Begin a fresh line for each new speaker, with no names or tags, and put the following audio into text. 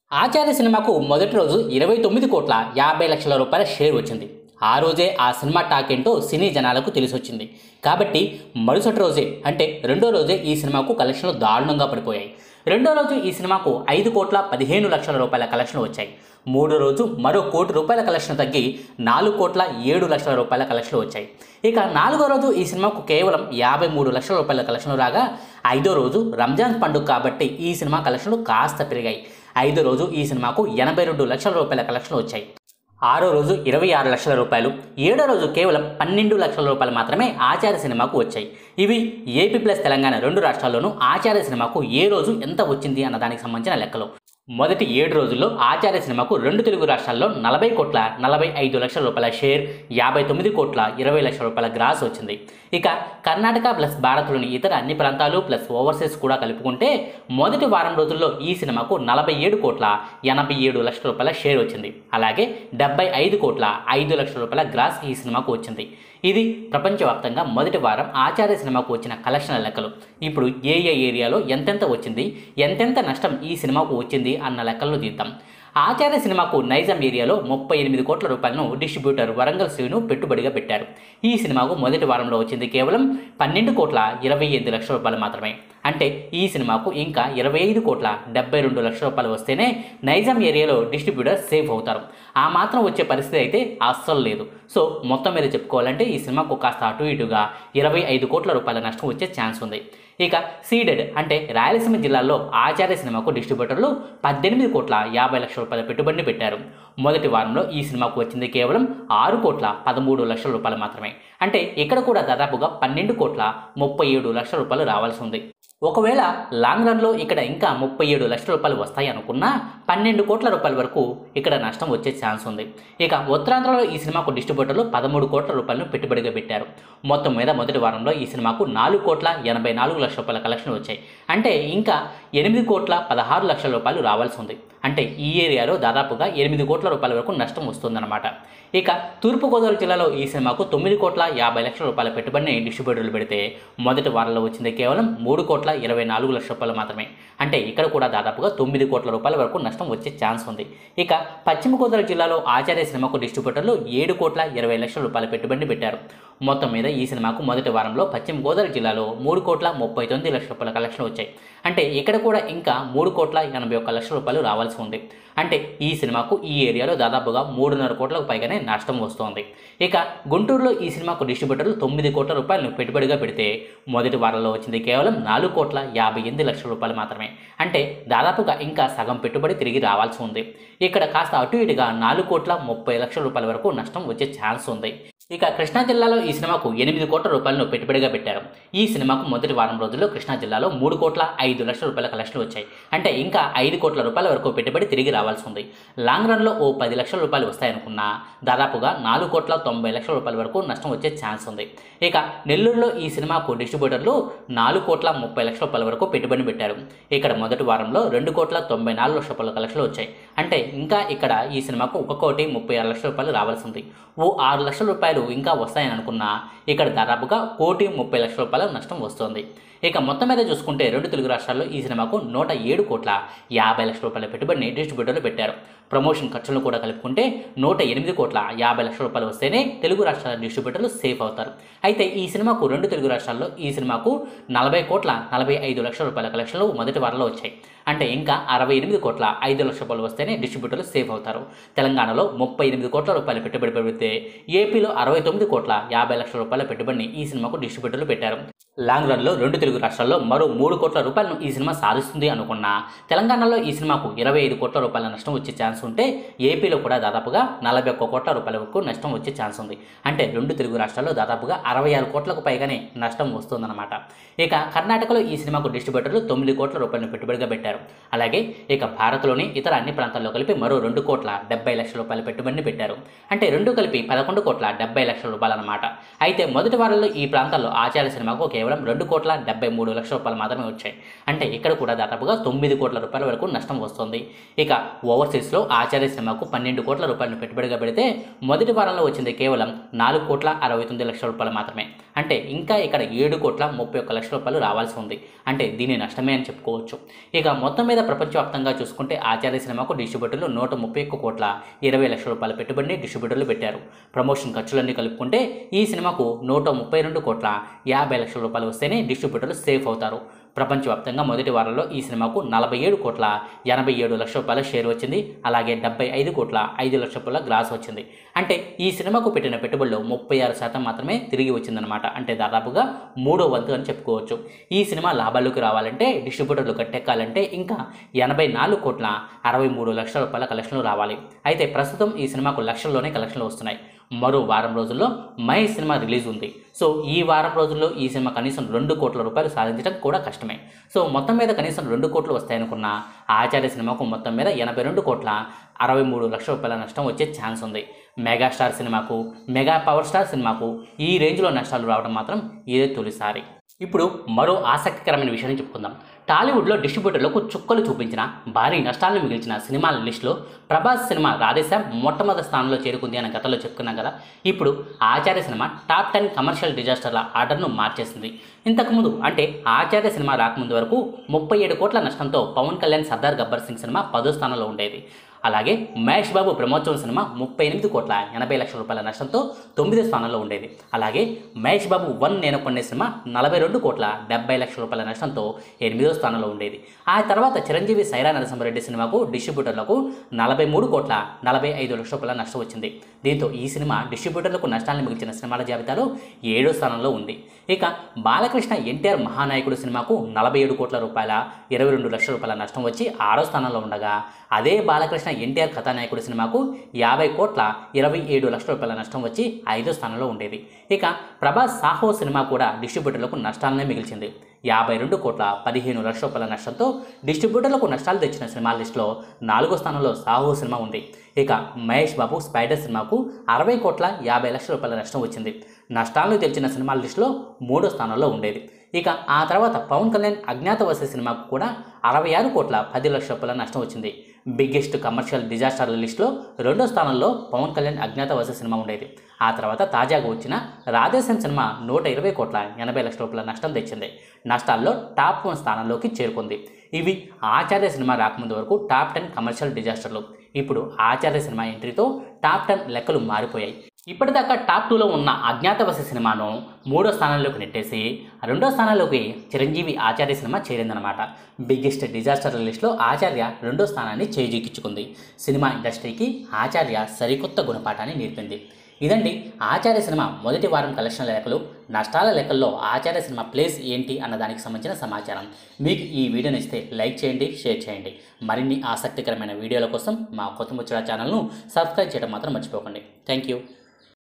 ఆచార్య సినిమాకు మొదటి రోజు ఇరవై తొమ్మిది కోట్ల యాభై లక్షల రూపాయల షేర్ వచ్చింది ఆ రోజే ఆ సినిమా టాక్ ఏంటో సినీ జనాలకు తెలిసొచ్చింది కాబట్టి మరుసటి రోజే అంటే రెండో రోజే ఈ సినిమాకు కలెక్షన్లు దారుణంగా పడిపోయాయి రెండో రోజు ఈ సినిమాకు ఐదు కోట్ల పదిహేను లక్షల రూపాయల కలెక్షన్లు వచ్చాయి మూడో రోజు మరో కోటి రూపాయల కలెక్షన్ తగ్గి నాలుగు కోట్ల ఏడు లక్షల రూపాయల కలెక్షన్లు వచ్చాయి ఇక నాలుగో రోజు ఈ సినిమాకు కేవలం యాభై మూడు లక్షల రూపాయల కలెక్షన్లు రాగా ఐదో రోజు రంజాన్ పండుగ కాబట్టి ఈ సినిమా కలెక్షన్లు కాస్త పెరిగాయి ఐదో రోజు ఈ సినిమాకు ఎనభై రెండు లక్షల రూపాయల కలెక్షన్లు వచ్చాయి ఆరో రోజు ఇరవై ఆరు లక్షల రూపాయలు ఏడో రోజు కేవలం పన్నెండు లక్షల రూపాయలు మాత్రమే ఆచార్య సినిమాకు వచ్చాయి ఇవి ఏపీ ప్లస్ తెలంగాణ రెండు రాష్ట్రాల్లోనూ ఆచార్య సినిమాకు ఏ రోజు ఎంత వచ్చింది అన్న దానికి సంబంధించిన లెక్కలు మొదటి ఏడు రోజుల్లో ఆచార్య సినిమాకు రెండు తెలుగు రాష్ట్రాల్లో నలభై కోట్ల నలభై ఐదు లక్షల రూపాయల షేర్ యాభై తొమ్మిది కోట్ల ఇరవై లక్షల రూపాయల గ్రాస్ వచ్చింది ఇక కర్ణాటక ప్లస్ భారత్లోని ఇతర అన్ని ప్రాంతాలు ప్లస్ ఓవర్సీస్ కూడా కలుపుకుంటే మొదటి వారం రోజుల్లో ఈ సినిమాకు నలభై ఏడు కోట్ల ఎనభై ఏడు లక్షల రూపాయల షేర్ వచ్చింది అలాగే డెబ్బై ఐదు కోట్ల ఐదు లక్షల రూపాయల గ్రాస్ ఈ సినిమాకు వచ్చింది ఇది ప్రపంచవ్యాప్తంగా మొదటి వారం ఆచార్య సినిమాకు వచ్చిన కలెక్షన్ల లెక్కలు ఇప్పుడు ఏ ఏ ఏరియాలో ఎంతెంత వచ్చింది ఎంతెంత నష్టం ఈ సినిమాకు వచ్చింది అన్న లెక్కలను తీద్దాం ఆచార్య సినిమాకు నైజాం ఏరియాలో ముప్పై ఎనిమిది కోట్ల రూపాయలను డిస్ట్రిబ్యూటర్ వరంగల్ శ్రీను పెట్టుబడిగా పెట్టారు ఈ సినిమాకు మొదటి వారంలో వచ్చింది కేవలం పన్నెండు కోట్ల ఇరవై ఎనిమిది లక్షల రూపాయలు మాత్రమే అంటే ఈ సినిమాకు ఇంకా ఇరవై ఐదు కోట్ల డెబ్బై రెండు లక్షల రూపాయలు వస్తేనే నైజాం ఏరియాలో డిస్ట్రిబ్యూటర్ సేఫ్ అవుతారు ఆ మాత్రం వచ్చే పరిస్థితి అయితే అస్సలు లేదు సో మొత్తం మీద చెప్పుకోవాలంటే ఈ సినిమాకు కాస్త అటు ఇటుగా ఇరవై ఐదు కోట్ల రూపాయల నష్టం వచ్చే ఛాన్స్ ఉంది ఇక సీడెడ్ అంటే రాయలసీమ జిల్లాలో ఆచార్య సినిమాకు డిస్ట్రిబ్యూటర్లు పద్దెనిమిది కోట్ల యాభై లక్షల రూపాయల పెట్టుబడిని పెట్టారు మొదటి వారంలో ఈ సినిమాకు వచ్చింది కేవలం ఆరు కోట్ల పదమూడు లక్షల రూపాయలు మాత్రమే అంటే ఇక్కడ కూడా దాదాపుగా పన్నెండు కోట్ల ముప్పై ఏడు లక్షల రూపాయలు రావాల్సి ఉంది ఒకవేళ లాంగ్ రన్లో ఇక్కడ ఇంకా ముప్పై ఏడు లక్షల రూపాయలు వస్తాయి అనుకున్నా పన్నెండు కోట్ల రూపాయల వరకు ఇక్కడ నష్టం వచ్చే ఛాన్స్ ఉంది ఇక ఉత్తరాంధ్రలో ఈ సినిమాకు డిస్ట్రిబ్యూటర్లు పదమూడు కోట్ల రూపాయలను పెట్టుబడిగా పెట్టారు మొత్తం మీద మొదటి వారంలో ఈ సినిమాకు నాలుగు కోట్ల ఎనభై నాలుగు లక్షల రూపాయల కలెక్షన్ వచ్చాయి అంటే ఇంకా ఎనిమిది కోట్ల పదహారు లక్షల రూపాయలు రావాల్సి ఉంది అంటే ఈ ఏరియాలో దాదాపుగా ఎనిమిది కోట్ల రూపాయల వరకు నష్టం వస్తుందన్నమాట ఇక తూర్పుగోదావరి జిల్లాలో ఈ సినిమాకు తొమ్మిది కోట్ల యాభై లక్షల రూపాయల పెట్టుబడిని డిస్ట్రిబ్యూటర్లు పెడితే మొదటి వారంలో వచ్చింది కేవలం మూడు కోట్ల ఇరవై నాలుగు లక్షల రూపాయలు మాత్రమే అంటే ఇక్కడ కూడా దాదాపుగా తొమ్మిది కోట్ల రూపాయల వరకు నష్టం వచ్చే ఛాన్స్ ఉంది ఇక పశ్చిమ గోదావరి జిల్లాలో ఆచార్య సినిమాకు డిస్ట్రిబ్యూటర్లు ఏడు కోట్ల ఇరవై లక్షల రూపాయల పెట్టుబడిని పెట్టారు మొత్తం మీద ఈ సినిమాకు మొదటి వారంలో పశ్చిమ గోదావరి జిల్లాలో మూడు కోట్ల ముప్పై తొమ్మిది లక్షల రూపాయల కలెక్షన్ వచ్చాయి అంటే ఇక్కడ కూడా ఇంకా మూడు కోట్ల ఎనభై ఒక్క లక్షల రూపాయలు రావాల్సి ఉంది అంటే ఈ సినిమాకు ఈ ఏరియాలో దాదాపుగా మూడున్నర కోట్లకు పైగానే నష్టం వస్తోంది ఇక గుంటూరులో ఈ సినిమాకు డిస్ట్రిబ్యూటర్లు తొమ్మిది కోట్ల రూపాయలను పెట్టుబడిగా పెడితే మొదటి వారంలో వచ్చింది కేవలం నాలుగు కోట్ల యాభై ఎనిమిది లక్షల రూపాయలు మాత్రమే అంటే దాదాపుగా ఇంకా సగం పెట్టుబడి తిరిగి రావాల్సి ఉంది ఇక్కడ కాస్త అటు ఇటుగా నాలుగు కోట్ల ముప్పై లక్షల రూపాయల వరకు నష్టం వచ్చే ఛాన్స్ ఉంది ఇక కృష్ణా జిల్లాలో ఈ సినిమాకు ఎనిమిది కోట్ల రూపాయలను పెట్టుబడిగా పెట్టారు ఈ సినిమాకు మొదటి వారం రోజుల్లో కృష్ణా జిల్లాలో మూడు కోట్ల ఐదు లక్షల రూపాయల కలెక్షన్లు వచ్చాయి అంటే ఇంకా ఐదు కోట్ల రూపాయల వరకు పెట్టుబడి తిరిగి రావాల్సి ఉంది లాంగ్ రన్లో ఓ పది లక్షల రూపాయలు వస్తాయనుకున్నా దాదాపుగా నాలుగు కోట్ల తొంభై లక్షల రూపాయల వరకు నష్టం వచ్చే ఛాన్స్ ఉంది ఇక నెల్లూరులో ఈ సినిమాకు డిస్ట్రిబ్యూటర్లు నాలుగు కోట్ల ముప్పై లక్షల రూపాయల వరకు పెట్టుబడి పెట్టారు ఇక్కడ మొదటి వారంలో రెండు కోట్ల తొంభై నాలుగు లక్షల రూపాయల కలెక్షన్లు వచ్చాయి అంటే ఇంకా ఇక్కడ ఈ సినిమాకు ఒక కోటి ముప్పై ఆరు లక్షల రూపాయలు రావాల్సి ఉంది ఓ ఆరు లక్షల రూపాయలు ఇంకా వస్తాయని అనుకున్నా ఇక్కడ దాదాపుగా కోటి ముప్పై లక్షల రూపాయల నష్టం వస్తుంది ఇక మొత్తం మీద చూసుకుంటే రెండు తెలుగు రాష్ట్రాల్లో ఈ సినిమాకు నూట ఏడు కోట్ల యాభై లక్షల రూపాయల పెట్టుబడిని డిస్ట్రిబ్యూటర్లు పెట్టారు ప్రమోషన్ ఖర్చులను కూడా కలుపుకుంటే నూట ఎనిమిది కోట్ల యాభై లక్షల రూపాయలు వస్తేనే తెలుగు రాష్ట్రాల డిస్ట్రిబ్యూటర్లు సేఫ్ అవుతారు అయితే ఈ సినిమాకు రెండు తెలుగు రాష్ట్రాల్లో ఈ సినిమాకు నలభై కోట్ల నలభై ఐదు లక్షల రూపాయల కలెక్షన్లు మొదటి వారంలో వచ్చాయి అంటే ఇంకా అరవై ఎనిమిది కోట్ల ఐదు లక్షల రూపాయలు వస్తేనే డిస్ట్రిబ్యూటర్లు సేఫ్ అవుతారు తెలంగాణలో ముప్పై ఎనిమిది కోట్ల రూపాయల పెట్టుబడి పెడితే ఏపీలో అరవై తొమ్మిది కోట్ల యాభై లక్షల రూపాయల పెట్టుబడిని ఈ సినిమాకు డిస్ట్రిబ్యూటర్లు పెట్టారు లాంగ్ రన్లో రెండు తెలుగు రాష్ట్రాల్లో మరో మూడు కోట్ల రూపాయలను ఈ సినిమా సాధిస్తుంది అనుకున్నా తెలంగాణలో ఈ సినిమాకు ఇరవై ఐదు కోట్ల రూపాయల నష్టం వచ్చే ఛాన్స్ ఉంటే ఏపీలో కూడా దాదాపుగా నలభై ఒక్క కోట్ల రూపాయల వరకు నష్టం వచ్చే ఛాన్స్ ఉంది అంటే రెండు తెలుగు రాష్ట్రాల్లో దాదాపుగా అరవై ఆరు కోట్లకు పైగానే నష్టం వస్తుందన్నమాట ఇక కర్ణాటకలో ఈ సినిమాకు డిస్ట్రిబ్యూటర్లు తొమ్మిది కోట్ల రూపాయలను పెట్టుబడిగా పెట్టారు అలాగే ఇక భారత్లోని ఇతర అన్ని ప్రాంతాల్లో కలిపి మరో రెండు కోట్ల డెబ్బై లక్షల రూపాయల పెట్టుబడిని పెట్టారు అంటే రెండు కలిపి పదకొండు కోట్ల డెబ్బై లక్షల రూపాయలు అన్నమాట అయితే మొదటి వారంలో ఈ ప్రాంతాల్లో ఆచార్య సినిమాకు కేవలం కేవలం రెండు కోట్ల డెబ్బై మూడు లక్షల రూపాయలు మాత్రమే వచ్చాయి అంటే ఇక్కడ కూడా దాదాపుగా తొమ్మిది కోట్ల రూపాయల వరకు నష్టం వస్తుంది ఇక ఓవర్సీస్లో ఆచార్య సినిమాకు పన్నెండు కోట్ల రూపాయలను పెట్టుబడిగా పెడితే మొదటి వారంలో వచ్చింది కేవలం నాలుగు కోట్ల అరవై తొమ్మిది లక్షల రూపాయలు మాత్రమే అంటే ఇంకా ఇక్కడ ఏడు కోట్ల ముప్పై ఒక్క లక్షల రూపాయలు రావాల్సి ఉంది అంటే దీని నష్టమే అని చెప్పుకోవచ్చు ఇక మొత్తం మీద ప్రపంచవ్యాప్తంగా చూసుకుంటే ఆచార్య సినిమాకు డిస్ట్రిబ్యూటర్లు నూట ముప్పై ఒక్క కోట్ల ఇరవై లక్షల రూపాయల పెట్టుబడిని డిస్ట్రిబ్యూటర్లు పెట్టారు ప్రమోషన్ ఖర్చులన్నీ కలుపుకుంటే ఈ సినిమాకు నూట ముప్పై రెండు కోట్ల యాభై లక్షల రూపాయలు వస్తేనే డిస్ట్రిబ్యూటర్లు సేఫ్ అవుతారు ప్రపంచవ్యాప్తంగా మొదటి వారంలో ఈ సినిమాకు నలభై ఏడు కోట్ల ఎనభై ఏడు లక్షల రూపాయల షేర్ వచ్చింది అలాగే డెబ్బై ఐదు కోట్ల ఐదు లక్షల రూపాయల గ్రాస్ వచ్చింది అంటే ఈ సినిమాకు పెట్టిన పెట్టుబడిలో ముప్పై ఆరు శాతం మాత్రమే తిరిగి వచ్చిందనమాట అంటే దాదాపుగా మూడో వంతు అని చెప్పుకోవచ్చు ఈ సినిమా లాభాల్లోకి రావాలంటే డిస్ట్రిబ్యూటర్లు కట్టెక్కాలంటే ఇంకా ఎనభై నాలుగు కోట్ల అరవై మూడు లక్షల రూపాయల కలెక్షన్లు రావాలి అయితే ప్రస్తుతం ఈ సినిమాకు లక్షల్లోనే కలెక్షన్లు వస్తున్నాయి మరో వారం రోజుల్లో మహేష్ సినిమా రిలీజ్ ఉంది సో ఈ వారం రోజుల్లో ఈ సినిమా కనీసం రెండు కోట్ల రూపాయలు సాధించడం కూడా కష్టమే సో మొత్తం మీద కనీసం రెండు కోట్లు వస్తాయనుకున్న ఆచార్య సినిమాకు మొత్తం మీద ఎనభై రెండు కోట్ల అరవై మూడు లక్షల రూపాయల నష్టం వచ్చే ఛాన్స్ ఉంది మెగాస్టార్ సినిమాకు మెగా పవర్ స్టార్ సినిమాకు ఈ రేంజ్లో నష్టాలు రావడం మాత్రం ఇదే తొలిసారి ఇప్పుడు మరో ఆసక్తికరమైన విషయాన్ని చెప్పుకుందాం టాలీవుడ్లో డిస్ట్రిబ్యూటర్లకు చుక్కలు చూపించిన భారీ నష్టాలను మిగిల్చిన సినిమాల లిస్టులో ప్రభాస్ సినిమా రాధేశ్యామ్ మొట్టమొదటి స్థానంలో చేరుకుంది అని గతంలో చెప్పుకున్నాం కదా ఇప్పుడు Acharya cinema top ten commercial డిజాస్టర్ల ఆర్డర్ను మార్చేసింది ఇంతకుముందు అంటే ఆచార్య సినిమా రాకముందు వరకు ముప్పై ఏడు కోట్ల నష్టంతో పవన్ కళ్యాణ్ సర్దార్ గబ్బర్ సింగ్ సినిమా పదో స్థానంలో ఉండేది అలాగే మహేష్ బాబు బ్రహ్మోత్సవం సినిమా ముప్పై ఎనిమిది కోట్ల ఎనభై లక్షల రూపాయల నష్టంతో తొమ్మిదో స్థానంలో ఉండేది అలాగే మహేష్ బాబు వన్ నేను కొనే సినిమా నలభై రెండు కోట్ల డెబ్బై లక్షల రూపాయల నష్టంతో ఎనిమిదో స్థానంలో ఉండేది ఆ తర్వాత చిరంజీవి సైరా నరసింహారెడ్డి సినిమాకు డిస్ట్రిబ్యూటర్లకు నలభై మూడు కోట్ల నలభై ఐదు లక్షల రూపాయల నష్టం వచ్చింది దీంతో ఈ సినిమా డిస్ట్రిబ్యూటర్లకు నష్టాలను మిగిల్చిన సినిమాల జాబితాలో ఏడో స్థానంలో ఉంది ఇక బాలకృష్ణ ఎన్టీఆర్ మహానాయకుడు సినిమాకు నలభై ఏడు కోట్ల రూపాయల ఇరవై రెండు లక్షల రూపాయల నష్టం వచ్చి ఆరో స్థానంలో ఉండగా అదే బాలకృష్ణ ఎన్టీఆర్ కథానాయకుడు సినిమాకు యాభై కోట్ల ఇరవై ఏడు లక్షల రూపాయల నష్టం వచ్చి ఐదో స్థానంలో ఉండేది ఇక ప్రభాస్ సాహో సినిమా కూడా డిస్ట్రిబ్యూటర్లకు నష్టాలనే మిగిల్చింది యాభై రెండు కోట్ల పదిహేను లక్షల రూపాయల నష్టంతో డిస్ట్రిబ్యూటర్లకు నష్టాలు తెచ్చిన సినిమాల లిస్టులో నాలుగో స్థానంలో సాహో సినిమా ఉంది ఇక మహేష్ బాబు స్పైడర్ సినిమాకు అరవై కోట్ల యాభై లక్షల రూపాయల నష్టం వచ్చింది నష్టాలను తెచ్చిన సినిమాల లిస్టులో మూడో స్థానంలో ఉండేది ఇక ఆ తర్వాత పవన్ కళ్యాణ్ అజ్ఞాతవాసి సినిమాకు కూడా అరవై ఆరు కోట్ల పది లక్షల రూపాయల నష్టం వచ్చింది బిగ్గెస్ట్ కమర్షియల్ డిజాస్టర్ల లిస్టులో రెండో స్థానంలో పవన్ కళ్యాణ్ అజ్ఞాతవాసి సినిమా ఉండేది ఆ తర్వాత తాజాగా వచ్చిన రాధేశ్యామ్ సినిమా నూట ఇరవై కోట్ల ఎనభై లక్షల రూపాయల నష్టం తెచ్చింది నష్టాల్లో టాప్ వన్ స్థానంలోకి చేరుకుంది ఇవి ఆచార్య సినిమా రాకముందు వరకు టాప్ టెన్ కమర్షియల్ డిజాస్టర్లు ఇప్పుడు ఆచార్య సినిమా ఎంట్రీతో టాప్ టెన్ లెక్కలు మారిపోయాయి ఇప్పటిదాకా టాప్ టూలో ఉన్న అజ్ఞాతవాసి సినిమాను మూడో స్థానంలోకి నెట్టేసి రెండో స్థానంలోకి చిరంజీవి ఆచార్య సినిమా చేరిందనమాట బిగ్గెస్ట్ డిజాస్టర్ లిస్ట్లో ఆచార్య రెండో స్థానాన్ని చేజిక్కించుకుంది సినిమా ఇండస్ట్రీకి ఆచార్య సరికొత్త గుణపాఠాన్ని నేర్పింది ఇదండి ఆచార్య సినిమా మొదటి వారం కలెక్షన్ల లెక్కలు నష్టాల లెక్కల్లో ఆచార్య సినిమా ప్లేస్ ఏంటి అన్న దానికి సంబంధించిన సమాచారం మీకు ఈ వీడియో నచ్చితే లైక్ చేయండి షేర్ చేయండి మరిన్ని ఆసక్తికరమైన వీడియోల కోసం మా కొత్త ముచ్చట ఛానల్ను సబ్స్క్రైబ్ చేయడం మాత్రం మర్చిపోకండి థ్యాంక్ యూ